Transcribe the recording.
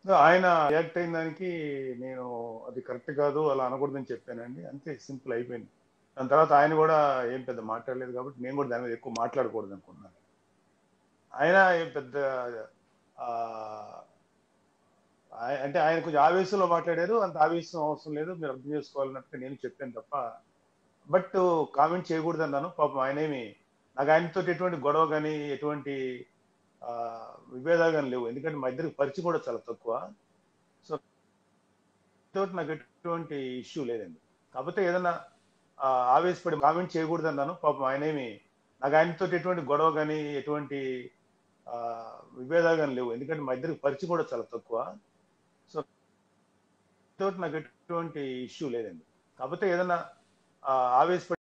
so ఆయన react అయిన దానికి నేను అది కరెక్ట్ కాదు అలా అనకూడదని చెప్పానండి అంతే సింపుల్ అయిపోయింది దాని తర్వాత ఆయన కూడా ఏం పెద్ద మాట్లాడలేదు కాబట్టి నేను కూడా దాని మీద ఎక్కువ మాట్లాడకూడదు అనుకున్నాను ఆయన ఏం పెద్ద ఆ, ఆయ- అంటే ఆయన కొంచెం ఆవేశంలో మాట్లాడారు అంత ఆవేశం అవసరం లేదు మీరు అర్థం చేసుకోవాలన్నట్టుగా నేను చెప్పాను తప్ప బట్ కామెంట్ చేయకూడదు అన్నాను పాపం ఆయనేమి నాకు ఆయనతో ఎటువంటి గొడవ కానీ ఎటువంటి ఆ, విభేదాలు కానీ లేవు ఎందుకంటే మా ఇద్దరికి పరిచయం కూడా చాలా తక్కువ సో తోటి నాకు ఎటువంటి ఇష్యూ లేదండి కాకపోతే ఏదైనా ఆ, ఆవేశపడి కామెంట్ చేయకూడదు అన్నాను పాపం ఆయనేమి నాకు ఆయనతో ఎటువంటి గొడవ కానీ ఎటువంటి ఆ, విభేదాలు కానీ లేవు ఎందుకంటే మా ఇద్దరికి పరిచయం కూడా చాలా తక్కువ సో తోటి నాకు ఎటువంటి ఇష్యూ లేదండి కాకపోతే ఏదైనా ఆ, ఆవేశపడి